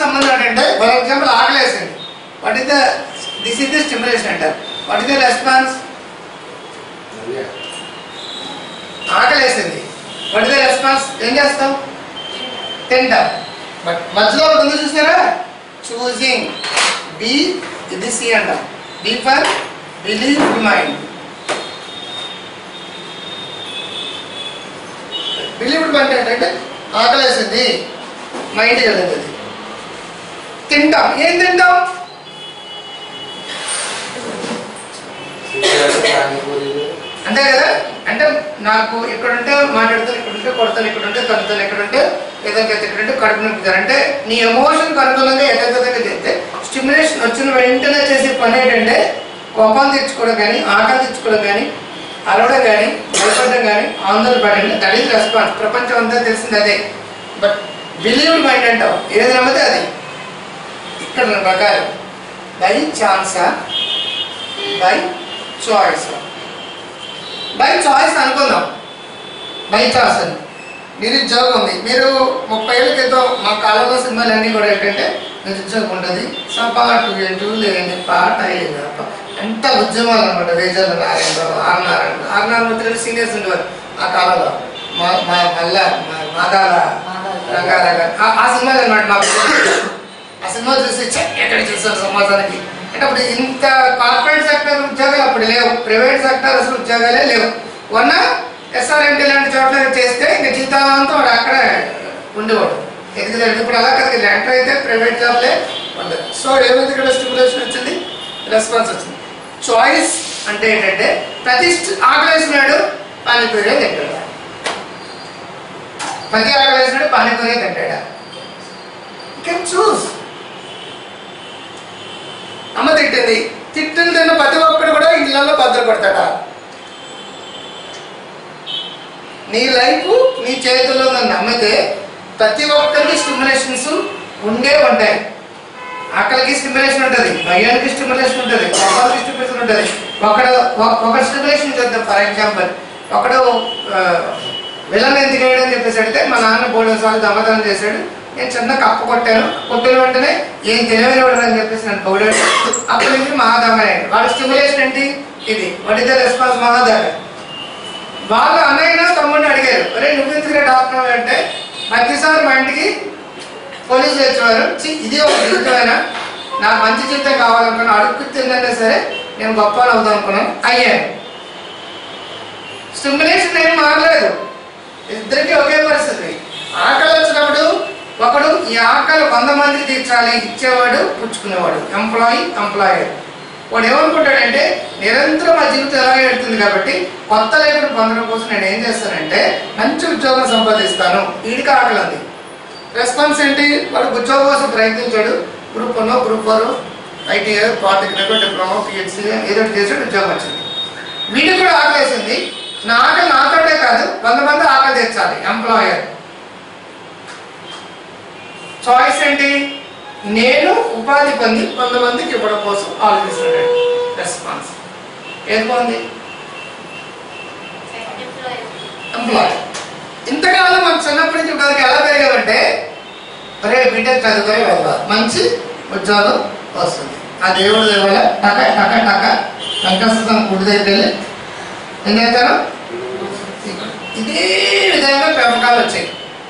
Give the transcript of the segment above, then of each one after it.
సంబంధం ఏంటంటే for example ఆకలేసింది what is the this is the stimulation అంటారు వాట్ ఇస్ ద రెస్పాన్స్ ఆకలేసింది వాట్ ఇస్ ద రెస్పాన్స్ ఏం చేస్తాం తింటాం బట్ మధ్యలో ఒకటి ఉంది చూసారా చూసింగ్ బి ఇది సి అంటాం B for believe mind believed mind ఏంటంటే ఆకలేసింది మైండ్ కదండి అది తింటాం ఏం తింటాం అంతే కదా అంటే నాకు ఇక్కడ ఉంటే మాట్లాడుతాను ఇక్కడ ఉంటే కొడతాను ఇక్కడ ఉంటే తనుతాను ఇక్కడ ఉంటే ఏదైతే ఇక్కడ ఉంటే కడుపు నొప్పుతాను అంటే నీ ఎమోషన్కి అనుకూలంగా యథాతథంగా చేస్తే స్టిమ్యులేషన్ వచ్చిన వెంటనే చేసే పని ఏంటంటే కోపం తెచ్చుకోవడం కానీ ఆకలి తెచ్చుకోవడం కానీ అరవడం కానీ భయపడడం కానీ ఆందోళన పడండి దట్ ఈస్ రెస్పాన్స్ ప్రపంచం అంతా తెలిసింది అదే బట్ బిలీవ్డ్ మైండ్ అంటావు ఏది నమ్మితే అది ఇక్కడ ఉన్న ప్రకారం బై ఛాన్సా బై చాయిస్ బై చాయిస్ అనుకుందాం బై చాయిస్ అని నిరుద్యోగం ఉంది మీరు ముప్పై ఏళ్ళ క్రితం మా కాలంలో సినిమాలు అన్నీ కూడా ఏంటంటే నిరుద్యోగం ఉంటుంది సపాటు ఎటు లేని పాట అయ్యేది ఎంత ఉద్యమాలు అనమాట వేజాల Narayanarao R Narayana R Narayana seniors ఉండేవారు ఆ కాలంలో మా మా మళ్ళా మా మాదాల రంగారావు గారు ఆ- ఆ సినిమాలు అనమాట మాకు ఆ సినిమా చూసి ఛే, ఎక్కడ చూసారు సమాజానికి అంటే అప్పుడు ఇంత కార్పొరేట్ సెక్టర్ ఉద్యోగాలు అప్పుడు లేవు ప్రైవేట్ సెక్టర్ అసలు ఉద్యోగాలే లేవు వన్న ఎస్ఆర్ఎంటీ లాంటి చోట్ల చేస్తే ఇంకా జీతాంతం వాడు అక్కడే ఉండేవాడు ఎందుకంటే ఇప్పుడు అలా కదా ఎంటర్ అయితే ప్రైవేట్ జాబ్లే ఉండదు సో ఏమైంది ఇక్కడ స్టిమ్యులేషన్ వచ్చింది రెస్పాన్స్ వచ్చింది చాయిస్ అంటే ఏంటంటే ప్రతి స్ట్- ఆకలేసినాడు పానీపూరి తింటాడు ప్రతి ఆకలేసినాడు పానీపూరి తింటాడా యూ కెన్ చూస్ అమ్మ తిట్టింది తిట్టిన తిన్న ప్రతి ఒక్కడు కూడా ఇళ్లలో భద్రపడతాడా నీ లైఫ్ నీ చేతుల్లో ఉందని నమ్మితే ప్రతి ఒక్కరికి స్టిమ్యులేషన్స్ ఉండే ఉంటాయి ఆకలికి స్టిమ్యులేషన్ ఉంటుంది భయానికి స్టిమ్యులేషన్ ఉంటుంది కోపాలకి స్టిమ్యులేషన్ ఉంటుంది ఒకడు ఒక- ఒక స్టిమ్యులేషన్ చేద్దాం ఫర్ ఎగ్జాంపుల్ ఒకడు విలన్ ఎందుకు వేయడం చెప్పేసి అడిగితే మా నాన్న బోర్డు సార్లు దొంగతనం చేశాడు నేను చిన్న కప్పు కొట్టాను కొట్టిన వెంటనే ఏం తెలియని వాడు అని చెప్పేసి నన్ను పొగిడాడు అప్పటి నుంచి మహాదమ్మయ్యాడు వాడి స్టిమ్యులేషన్ ఏంటి ఇది వాట్ ఇస్ ద రెస్పాన్స్ మహాదాగా వాళ్ళు అన్నయ్య తమ్ముడిని అడిగారు అరే నువ్వు ఎందుకు డాక్టర్ అంటే ప్రతిసారి మా ఇంటికి పోలీసులు వచ్చేవారు "ఛీ, ఇది ఒక జీవితమైనా నాకు మంచి జీవితం కావాలనుకున్నా అడుక్కు తిందన్నా సరే నేను గొప్ప అవుదాం అనుకున్నాను అయ్యాను స్టిమ్యులేషన్ ఏం మారలేదు ఇద్దరికి ఒకే పరిస్థితి ఆకలి వచ్చినప్పుడు ఒకడు ఈ ఆకలి వంద మందికి తీర్చాలి ఇచ్చేవాడు పుచ్చుకునేవాడు ఎంప్లాయీ ఎంప్లాయర్ వాడు ఏమనుకుంటాడంటే నిరంతరం ఆ జీవితం ఎలా వెళ్తుంది కాబట్టి కొత్త లేఖను పొందడం కోసం నేను ఏం చేస్తానంటే మంచి ఉద్యోగం సంపాదిస్తాను వీడికి ఆకలి ఉంది రెస్పాన్స్ ఏంటి వాడు ఉద్యోగం కోసం ప్రయత్నించాడు group one group four ITI polytechnic diploma PHC ఏదో ఒకటి చేసాడు ఉద్యోగం వచ్చింది వీడికి కూడా ఆకలి వేసింది నా ఆకలి నాతోటే కాదు వంద మంది ఆకలి తెచ్చాలి ఎంప్లాయర్ చాయిస్ ఏంటి నేను ఉపాధి పొంది కొంతమందికి ఇవ్వడం కోసం ఆలోచిస్తున్నాడు రెస్పాన్స్ ఏది బాగుంది ఎంప్లాయ్ ఇంతకాలం మనం చిన్నప్పటి నుంచి ఇప్పటివరకు ఎలా పెరిగామంటే ఒరే బిడ్డ చదువుకొని వెళ్ళాలి మంచి ఉద్యోగం వస్తుంది ఆ దేవుడు దేవాల టక టక టక వెంకటేశ్వర గుడి దగ్గరికి వెళ్ళి ఏం చేస్తారు ఇదే విధంగా పెంపకాలు వచ్చాయి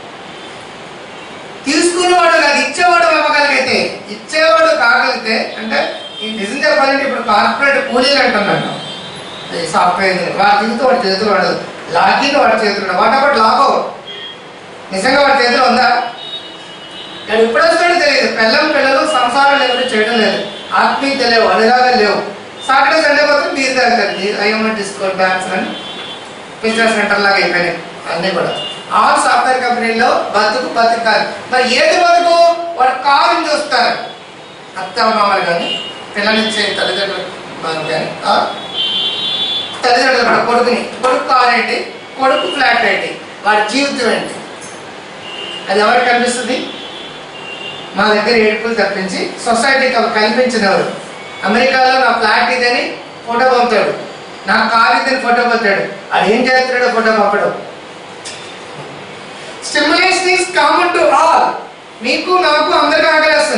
తీసుకునేవాడు కాదు ఇచ్చేవాడు పెంపకాలకైతే ఇచ్చేవాడు కాగలిగితే అంటే ఈ నిజం చెప్పాలంటే ఇప్పుడు కార్పొరేట్ కూలీలు అంటున్నాను ఈ సాఫ్ట్వేర్ వాడి జీవితం వాడి చేతులు వాడు లాగిన్ వాడి చేతులు వాటి ఒకటి లాభం నిజంగా వాడి చేతిలో ఉందా నేను ఇప్పుడు వస్తాడో తెలియదు పిల్లం పిల్లలు సంసారం ఎవరు చేయడం లేదు ఆత్మీయత లేవు అనురాగాలు లేవు సాటర్డే సండే పోతే మీరు తాగుతారు ఐఎంఎల్ డిస్కౌంట్ బ్యాంక్స్ అని బిజినెస్ సెంటర్ లాగా అయిపోయినాయి అన్నీ కూడా ఆల్ సాఫ్ట్వేర్ కంపెనీలో బతుకు బతుకాలి మరి ఏది వరకు వాడు కారుని చూస్తారు అత్త మామలు కానీ పిల్లనిచ్చే తల్లిదండ్రులు మనం కానీ ఆ? తల్లిదండ్రులు కూడా కొడుకుని కొడుకు కారు ఏంటి కొడుకు ఫ్లాట్ ఏంటి వాడి జీవితం ఏంటి అది ఎవరికి కనిపిస్తుంది మా దగ్గర ఏడుపులు తప్పించి సొసైటీకి అవి కనిపించినవారు అమెరికాలో నా ఫ్లాట్ ఇదని ఫోటో పంపుతాడు నా కార్ ఇదని ఫోటో పంపుతాడు అది ఏం చేస్తున్నాడో ఫోటో పంపడం stimulation is common to all మీకు నాకు అందరికీ ఆకలేస్తుంది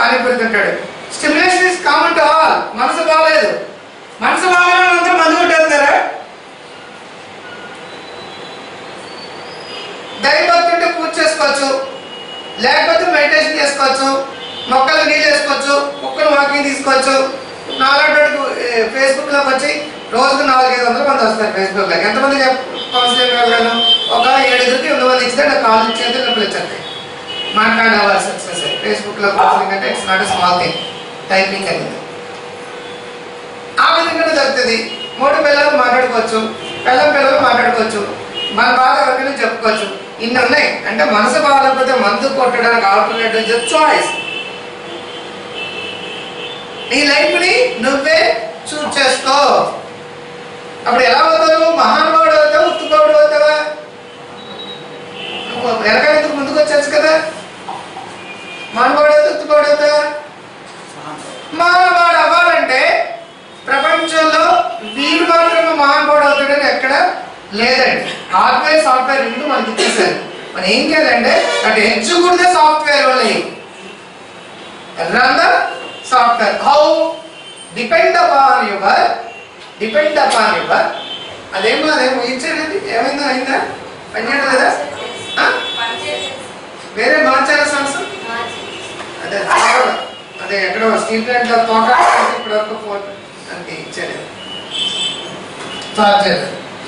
పానీపూరి తింటాడు stimulation is common to all మనసు బాగాలేదు మనసు బాగాలేదు అంతా మందు కొట్టేస్తారా దైవభక్తి ఉంటే పూజ చేసుకోవచ్చు లేకపోతే మెడిటేషన్ చేసుకోవచ్చు మొక్కలు నీళ్ళు వేసుకోవచ్చు కుక్కలు వాకింగ్ తీసుకోవచ్చు నాలుగు ఫేస్బుక్ లోకి వచ్చి రోజుకు నాలుగైదు వందల మంది వస్తారు ఫేస్బుక్ లో ఎంతమంది కౌన్సిలింగ్ వెళ్ళాను ఒక ఏడుగురికి ఎనిమిది మంది ఇస్తే నాకు కాల్ ఇచ్చేది నొప్పులు వచ్చేస్తాయి మాట్లాడేవాళ్ళు సక్సెస్ ఫేస్బుక్ లో కౌన్సిలింగ్ అంటే it's not small thing typing అనేది ఆ విధంగా జరుగుతుంది మూడు పిల్లలు మాట్లాడుకోవచ్చు పిల్లల పిల్లలు మాట్లాడుకోవచ్చు మన బాధ ఎవరికైనా చెప్పుకోవచ్చు ఇన్ని ఉన్నాయి అంటే మనసు బాగాలేకపోతే మందు కొట్టడానికి ఆల్టర్నేటివ్ చాయిస్ నీ లైఫ్ ని నువ్వే చూస్ చేసుకో అప్పుడు ఎలా అవుతావు మహానుభావుడు అవుతావు ఉత్తుకోడు అవుతావా నువ్వు వెనకాల ముందుకు వచ్చచ్చు కదా మహానుభావుడు అవుతావు ఉత్తుకోడు అవుతావా మహానుభావుడు అవ్వాలంటే ప్రపంచంలో వీడు మాత్రమే మహానుభావుడు అవుతాడని ఎక్కడ లేదండి హార్డ్వేర్ సాఫ్ట్వేర్ రెండు మనకి ఇచ్చేసారు మనం ఏం చేయాలంటే అటు ఎంచుకుంటే సాఫ్ట్వేర్ వల్ల run the software. How? Depend upon your, depend upon your, అదేమో అదేమో ఇచ్చేది ఏమైందో అయిందా పనిచేయడం లేదా ఆ? వేరే మార్చారా సంస్థ అదే తాగడం. అదే ఎక్కడో స్టీల్ ప్లాంట్ లో తోక ఇప్పుడు వరకు ఫోర్ అంటే ఇచ్చేది చార్జర్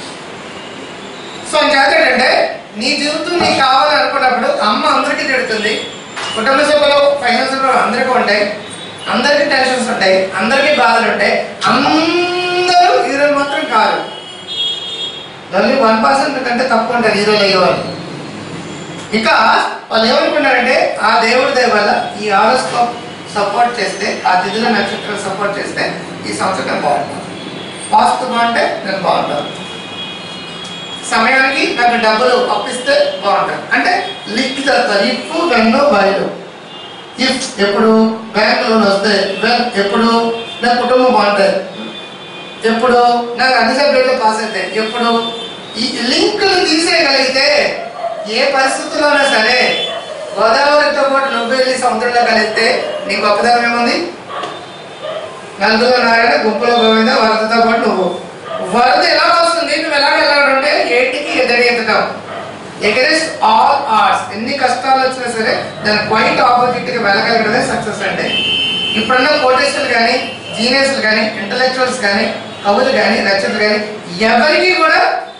సో ఇంకేంటంటే నీ జీవితం నీకు కావాలని అనుకున్నప్పుడు అమ్మ అందరికీ తిడుతుంది కుటుంబ సభ్యులు ఫైనాన్షియల్ అందరికీ ఉంటాయి అందరికీ టెన్షన్స్ ఉంటాయి అందరికీ బాధలు ఉంటాయి అందరూ హీరోలు మాత్రం కాదు ఓన్లీ వన్ పర్సెంట్ కంటే తక్కువ ఉంటారు హీరోలు అయ్యే వాళ్ళు ఇక వాళ్ళు ఏమనుకున్నారంటే ఆ దేవుడి దయ వల్ల ఈ ఆరోస్కోప్ సపోర్ట్ చేస్తే ఆ తిథుల నక్షత్రం సపోర్ట్ చేస్తే ఈ సంవత్సరం బాగుంటుంది వాస్తు బాగుంటే నేను బాగుంటాను సమయానికి నాకు డబ్బులు అప్పిస్తే బాగుంటుంది అంటే లిక్ చదువుతారు ఇఫ్ వెన్ను బయలు ఇఫ్ ఎప్పుడు బ్యాంక్ లోన్ వస్తే వెన్ ఎప్పుడు నా కుటుంబం బాగుంటుంది ఎప్పుడు నాకు అన్ని సబ్జెక్టులు పాస్ అవుతాయి ఎప్పుడు ఈ లింకులు తీసేయగలిగితే ఏ పరిస్థితుల్లోనా సరే గోదావరితో పాటు నువ్వు వెళ్ళి సముద్రంలో కలిస్తే నీ గొప్పదనం ఏముంది నలుగురు నారాయణ గుంపులో గోవింద వరదతో పాటు నువ్వు వరద ఎలా వస్తుంది నువ్వు ఎలా వెళ్ళాలంటే ఏటికి ఎదురెత్తడం ఎగరెస్ట్ ఆల్ ఆర్ట్స్ ఎన్ని కష్టాలు వచ్చినా సరే దాని క్వైట్ ఆపోజిట్ గా వెళ్ళగలగడమే సక్సెస్ అంటే ఇప్పుడున్న కోటేశ్వరులు కానీ జీనియస్లు కానీ ఇంటలెక్చువల్స్ కానీ కవులు కానీ రచయితలు కానీ ఎవరికి కూడా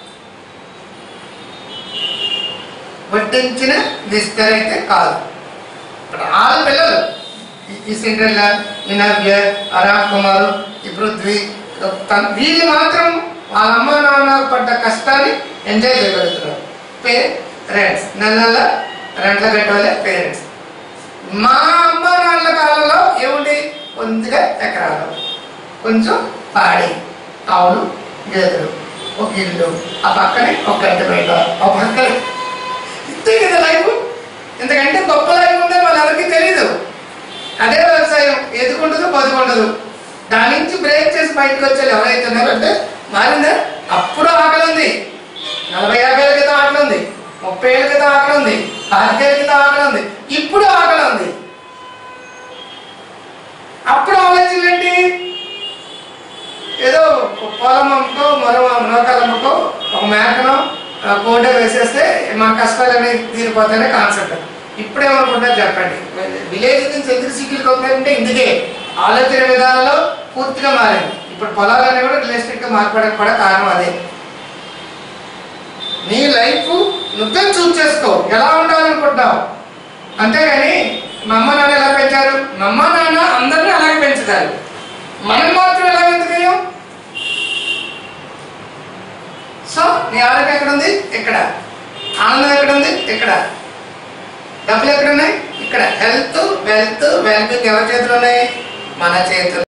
వడ్డించిన విస్తర అయితే కాదు ఇప్పుడు ఆరు పిల్లలు ఈ- ఈ సిండ్రెల్లా ఈ నవ్య అరామ్ కుమారు ఈ పృథ్వీ తన్- వీళ్ళు మాత్రం వాళ్ళ అమ్మ నాన్న పడ్డ కష్టాన్ని ఎంజాయ్ చేయగలుగుతున్నారు పేరెంట్స్ నెల నెల రెంట్ల కట్టవాలే పేరెంట్స్ మా అమ్మ నాన్నల కాలంలో ఏముంది కొద్దిగా ఎకరాలు కొంచెం పాడి ఆవులు గేదెలు ఒక ఇల్లు ఆ పక్కనే ఒక గంట బయట ఆ పక్కనే ఇంతే కదా లైఫ్ ఇంతకంటే గొప్ప లైఫ్ ఉందని వాళ్ళెవరికి తెలీదు అదే వ్యవసాయం ఎదుకుండదు బతుకుండదు దాని నుంచి బ్రేక్ చేసి బయటకు వచ్చే ఎవరైతే ఉన్నారో అంటే మారిందా అప్పుడు ఆకలి ఉంది నలభై యాభై ఏళ్ళ క్రితం ఆకలి ఉంది ముప్పై ఏళ్ళ క్రితం ఆకలి ఉంది పాతికేళ్ళ క్రితం ఆకలి ఉంది ఇప్పుడు ఆకలి ఉంది అప్పుడు ఆలోచనలు ఏంటి ఏదో పొలం అమ్ముకో మరో నూకలు అమ్ముకో ఒక మేకను ఆ, కోట వేసేస్తే మా కష్టాలన్నీ తీరిపోతాయనే కాన్సెప్ట్ ఇప్పుడు ఏమనుకుంటారు చెప్పండి విలేజ్ నుంచి ఎందుకు సిటీలకు అవుతాయంటే ఇందుకే ఆలోచన విధానంలో పూర్తిగా మారింది ఇప్పుడు పొలాలన్నీ కూడా రియల్ ఎస్టేట్గా మార్పడానికి కూడా కారణం అదే నీ లైఫ్ నువ్వే చూస్ చేసుకో ఎలా ఉండాలనుకుంటావు అంతేగాని మా అమ్మ నాన్న ఎలా పెంచారు మా అమ్మ నాన్న అందరినీ అలాగే పెంచుతారు మనం మాత్రం ఎలా ఎందుకయ్యాం సో నీ ఆరోగ్యం ఎక్కడ ఉంది ఇక్కడ ఆనందం ఎక్కడ ఉంది ఇక్కడ డబ్బులు ఎక్కడ ఉన్నాయి ఇక్కడ హెల్త్ వెల్త్ వెల్బింగ్ ఎవరి చేతిలో ఉన్నాయి మన చేతిలో